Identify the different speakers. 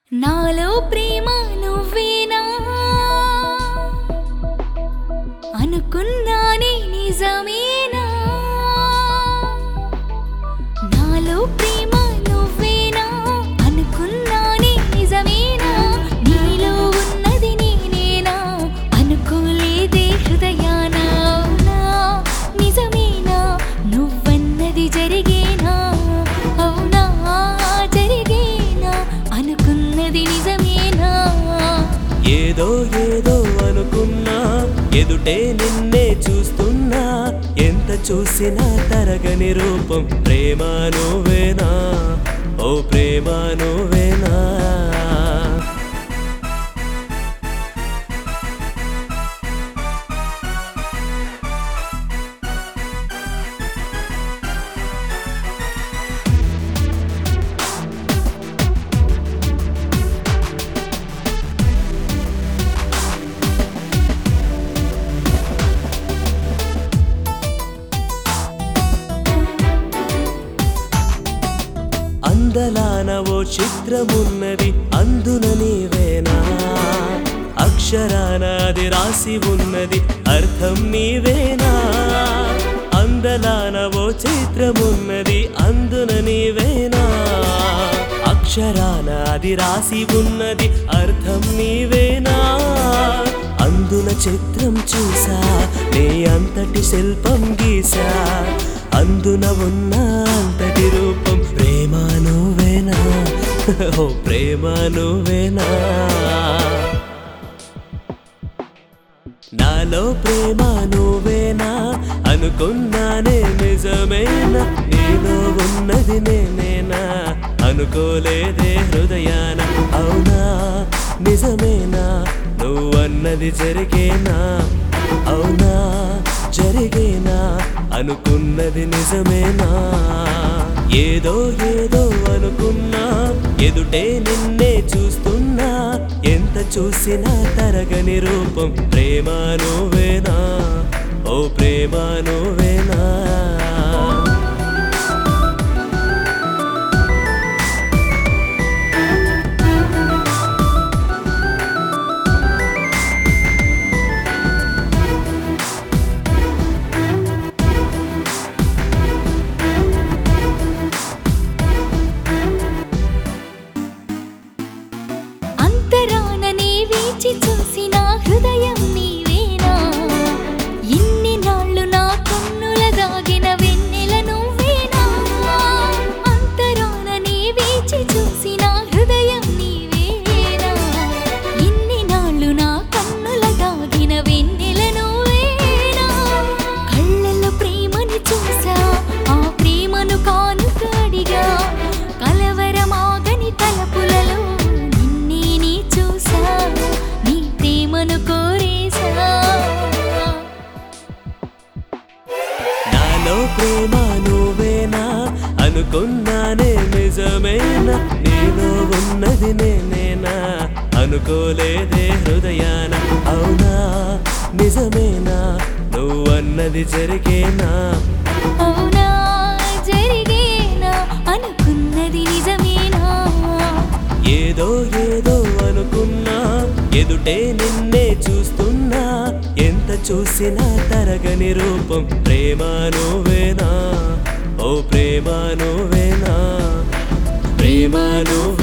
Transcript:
Speaker 1: నాలో ప్రేమ నువ్వేనా అనుకున్నానే నిజమేనా నాలో ప్రేమ నువ్వేనా అనుకున్నానే నిజమేనా నీలో ఉన్నది నేనేనా అనుకోలేదే హృదయాన అవునా నిజమేనా నువ్వన్నది జరిగేనా అవునా జరిగేనా అనుకున్నది నిజమేనా
Speaker 2: ఏదో ఏదో అనుకున్నా ఎదుటే నిన్నే చూస్తున్నా ఎంత చూసినా తరగని రూపం ప్రేమ నువ్వేనా ఓ ప్రేమ నువ్వేనా అందలాన ఓ చిత్రమున్నది అందున నీవేనా అక్షరాన అది రాసి ఉన్నది అర్థం నీవేనా అందలాన ఓ చిత్రమున్నది అందున నీవేనా అక్షరాన అది రాసి ఉన్నది అర్థం నీవేనా అందున చిత్రం చూసా నీ అంతటి శిల్పం గీసా అందున ఉన్న అంతటి రూపం ప్రేమ నువ్వేనా ఓ ప్రేమ నువ్వేనా నాలో ప్రేమ నువ్వేనా అనుకున్నానే నిజమేనా నీలో ఉన్నది నేనేనా అనుకోలేదే హృదయాన అవునా నిజమేనా నువ్వన్నది జరిగేనా అవునా జరిగేనా అనుకున్నది నిజమేనా ఏదో ఏదో అనుకున్నా ఎదుటే నిన్నే చూస్తున్నా ఎంత చూసినా తరగని రూపం ప్రేమ నువ్వేనా ఓ ప్రేమ నువ్వేనా
Speaker 1: అంతరాననే వేచి చూసిన హృదయం నీవేనా ఇన్ని నాళ్ళు నా కన్నుల దాగిన వెన్నెల నువ్వేనా అంతరాననే వేచి చూసిన హృదయం నీవేనా ఇన్ని నాళ్ళు నా కన్నుల దాగిన వెన్నెల నువ్వేనా కళ్ళల్లో ప్రేమని చూసా ఆ ప్రేమను కానుక అడిగా కలవరమాగని తలపులలో నిన్నే నీ చూసా నీ ప్రేమను కోరేసా
Speaker 2: నాలో ప్రేమ నువ్వేనా అనుకున్నానే నిజమేనా నీలో ఉన్నది నేనేనా అనుకోలేదే హృదయాన అవునా నిజమేనా నువ్వన్నది జరిగేనా
Speaker 1: అవునా జరిగేనా అనుకున్నది నిజమేనా
Speaker 2: ఏదో ఏదో అనుకున్నా ఎదుటే నిన్నే చూస్తున్నా ఎంత చూసినా తరగని రూపం ప్రేమ నువ్వేనా ఓ ప్రేమ నువ్వేనా ప్రేమ నువ్వేనా